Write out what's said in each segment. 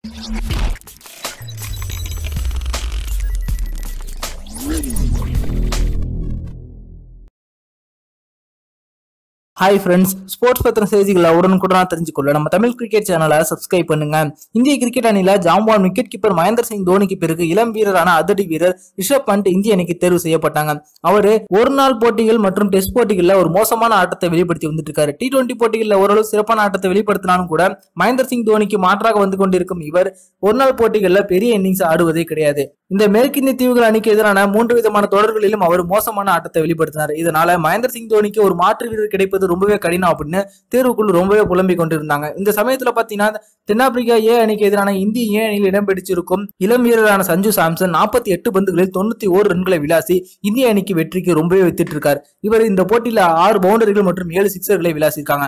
hi friends sports பத்திர செய்திகளை உடனுக்குடனா தெரிஞ்சுக்கொள்ள நம்ம தமிழ் கிரிக்கெட் சேனலை சப்ஸ்கிரைப் பண்ணுங்க இந்திய கிரிக்கெட் அணியில ஜாம்பான் விக்கெட் கீப்பர் மகேந்திர சிங் தோனிக்கு பிறகு இளம் வீரரான அதிரடி வீரர் ரிஷப் பண்ட் இந்திய அணிக்கு தேர்வு செய்யப்பட்டாங்க அவரு ஒரு நாள் போட்டிகள் மற்றும் டெஸ்ட் போட்டிகள்ல ஒரு மோசமான ஆட்டத்தை வெளிப்படுத்தி வந்துட்டு இருக்காரு டி டுவெண்டி போட்டிகள்ல ஓரளவு சிறப்பான ஆட்டத்தை வெளிப்படுத்தினாலும் கூட மகேந்திர சிங் தோனிக்கு மாற்றாக வந்து கொண்டிருக்கும் இவர் ஒரு நாள் போட்டிகள்ல பெரிய இன்னிங்ஸ் ஆடுவதே கிடையாது இந்த மேற்கிந்திய தீவுகள் அணிக்கு எதிரான மூன்று விதமான தொடர்களிலும் அவர் மோசமான ஆட்டத்தை வெளிப்படுத்தினார் இதனால மகேந்திர சிங் தோனிக்கு ஒரு மாற்று வீரர் கிடைப்பது ரொம்பவே கடினம் அப்படின்னு தேர்வுக்குழு ரொம்பவே புலம்பிக் கொண்டிருந்தாங்க இந்த சமயத்துல பாத்தீங்கன்னா தென்னாப்பிரிக்கா ஏ அணிக்கு எதிரான இந்திய ஏ அணியில் இடம்பிடிச்சிருக்கும் இளம் வீரரான சஞ்சு சாம்சன் நாற்பத்தி எட்டு பந்துகளில் தொண்ணூத்தி ஓரு ரன்களை விளாசி இந்திய அணிக்கு வெற்றிக்கு ரொம்பவே வித்திட்டு இருக்கார் இவர் இந்த போட்டியில ஆறு பவுண்டரிகள் மற்றும் ஏழு சிக்ஸர்களை விளாசிருக்காங்க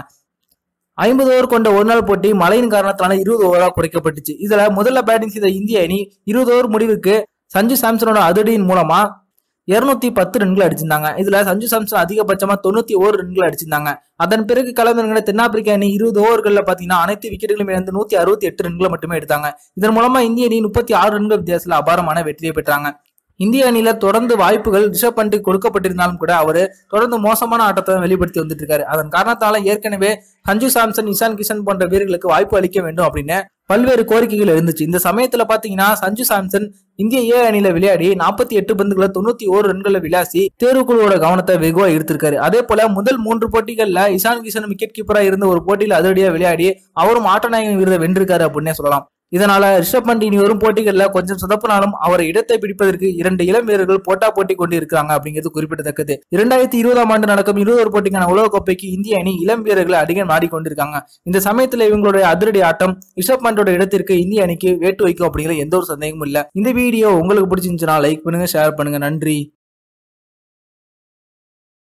ஐம்பது ஓவர் கொண்ட ஒரு நாள் போட்டி மழையின் காரணத்தால இருபது ஓவராக குறைக்கப்பட்டுச்சு இதுல முதல்ல பேட்டிங் செய்த இந்திய அணி இருபது ஓவர் முடிவுக்கு சஞ்சு சாம்சனோட அதிரடியின் மூலமா இருநூத்தி பத்து ரன்கள் அடிச்சிருந்தாங்க இதுல சஞ்சு சாம்சன் அதிகபட்சமா தொண்ணூத்தி ஓரு ரன்கள் அடிச்சிருந்தாங்க அதன் பிறகு களமிறங்கின தென்னாப்பிரிக்க அணி இருபது ஓவர்கள்ல பாத்தீங்கன்னா அனைத்து விக்கெட்டுகளும் இழந்து நூத்தி அறுபத்தி எட்டு ரன்களை மட்டுமே எடுத்தாங்க இதன் மூலமா இந்திய அணி முப்பத்தி ஆறு ரன்கள் வித்தியாசத்துல அபாரமான வெற்றியை பெற்றாங்க இந்திய அணியில தொடர்ந்து வாய்ப்புகள் ரிஷப் பண்ட்டுக்கு கொடுக்கப்பட்டிருந்தாலும் கூட அவரு தொடர்ந்து மோசமான ஆட்டத்தை வெளிப்படுத்தி வந்துட்டு இருக்காரு அதன் காரணத்தால ஏற்கனவே சஞ்சு சாம்சன் இஷான் கிஷன் போன்ற வீரர்களுக்கு வாய்ப்பு அளிக்க வேண்டும் அப்படின்னு பல்வேறு கோரிக்கைகள் இருந்துச்சு இந்த சமயத்துல பாத்தீங்கன்னா சஞ்சு சாம்சன் இந்திய ஏ அணியில விளையாடி நாற்பத்தி எட்டு பந்துகளை தொண்ணூத்தி ஓரு ரன்களை விளாசி தேர்வுக்குழுவோட கவனத்தை வெகுவா ஈர்த்திருக்காரு அதே போல முதல் மூன்று போட்டிகள்ல இஷான் கிஷன் விக்கெட் கீப்பரா இருந்த ஒரு போட்டியில அதிரடியா விளையாடி அவரும் ஆட்டநாயகன் விருதை வென்றிருக்காரு அப்படின்னே சொல்லலாம் இதனால ரிஷப் பண்ட் இனி வரும் போட்டிகள்ல கொஞ்சம் சொதப்பினாலும் அவரை இடத்தை பிடிப்பதற்கு இரண்டு இளம் வீரர்கள் போட்டா போட்டி கொண்டு இருக்கிறாங்க அப்படிங்கிறது குறிப்பிடத்தக்கது இரண்டாயிரத்தி இருபதாம் ஆண்டு நடக்கும் இருபது போட்டிக்கான உலகக்கோப்பைக்கு இந்திய அணி இளம் வீரர்களை அதிகம் நாடிக்கொண்டிருக்காங்க இந்த சமயத்துல இவங்களுடைய அதிரடி ஆட்டம் ரிஷப் பண்டோட இடத்திற்கு இந்திய அணிக்கு வேட்டு வைக்கும் அப்படிங்கிற எந்த ஒரு சந்தேகமும் இல்ல இந்த வீடியோ உங்களுக்கு பிடிச்சிருந்துச்சுன்னா லைக் பண்ணுங்க ஷேர் பண்ணுங்க நன்றி